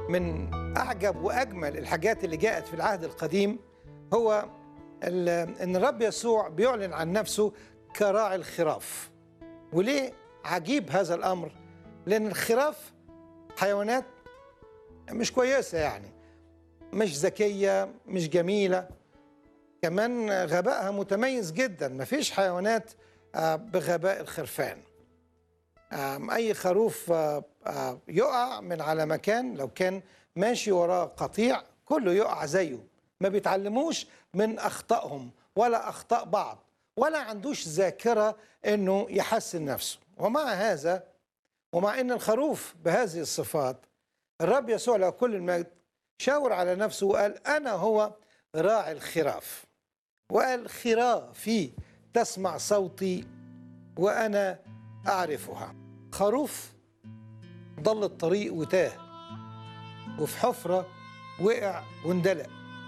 من اعجب واجمل الحاجات اللي جاءت في العهد القديم هو ال- ان الرب يسوع بيعلن عن نفسه كراعي الخراف وليه عجيب هذا الامر لان الخراف حيوانات مش كويسه يعني مش ذكيه مش جميله كمان غبائها متميز جدا مفيش حيوانات آه، بغباء الخرفان آم، اي خروف آه، آه، يقع من على مكان لو كان ماشي وراه قطيع كله يقع زيه ما بيتعلموش من اخطائهم ولا اخطاء بعض ولا عندوش ذاكره انه يحسن نفسه ومع هذا ومع ان الخروف بهذه الصفات الرب يسوع له كل المجد شاور على نفسه وقال انا هو راعي الخراف وقال خرافي تسمع صوتي وانا اعرفها خروف ضل الطريق وتاه وفي حفره وقع واندلق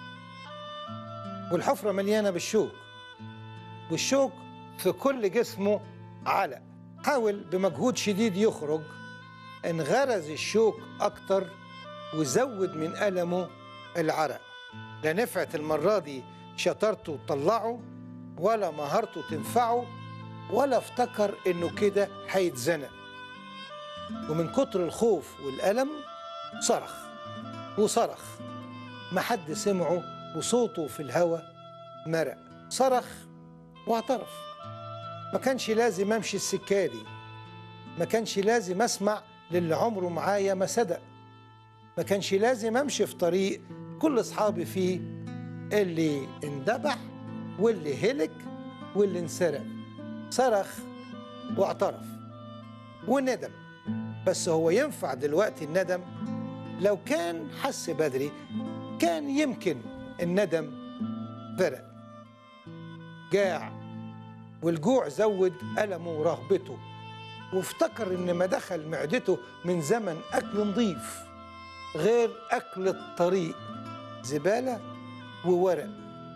والحفره مليانه بالشوك والشوك في كل جسمه علق حاول بمجهود شديد يخرج انغرز الشوك اكتر وزود من المه العرق لا نفعت المره دي شطارته تطلعه ولا مهارته تنفعه ولا افتكر انه كده هيتزنق ومن كتر الخوف والألم صرخ وصرخ ما حد سمعه وصوته في الهوا مرق صرخ واعترف ما كانش لازم امشي السكه دي ما كانش لازم اسمع للي عمره معايا ما صدق ما كانش لازم امشي في طريق كل اصحابي فيه اللي اندبح واللي هلك واللي انسرق صرخ واعترف وندم بس هو ينفع دلوقتي الندم لو كان حس بدري كان يمكن الندم فرق جاع والجوع زود ألمه ورهبته وافتكر إن ما دخل معدته من زمن أكل نظيف غير أكل الطريق زبالة وورق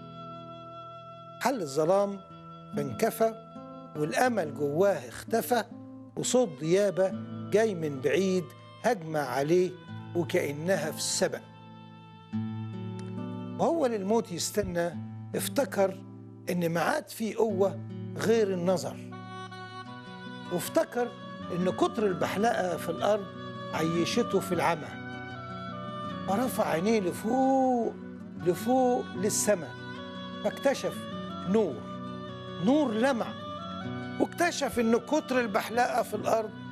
حل الظلام فانكفى والأمل جواه اختفى وصوت ديابة جاي من بعيد هجمة عليه وكأنها في السبق وهو للموت يستنى افتكر ان ما عاد في قوة غير النظر وافتكر ان كتر البحلقة في الأرض عيشته في العمى ورفع عينيه لفوق لفوق للسماء فاكتشف نور نور لمع واكتشف ان كتر البحلقة في الأرض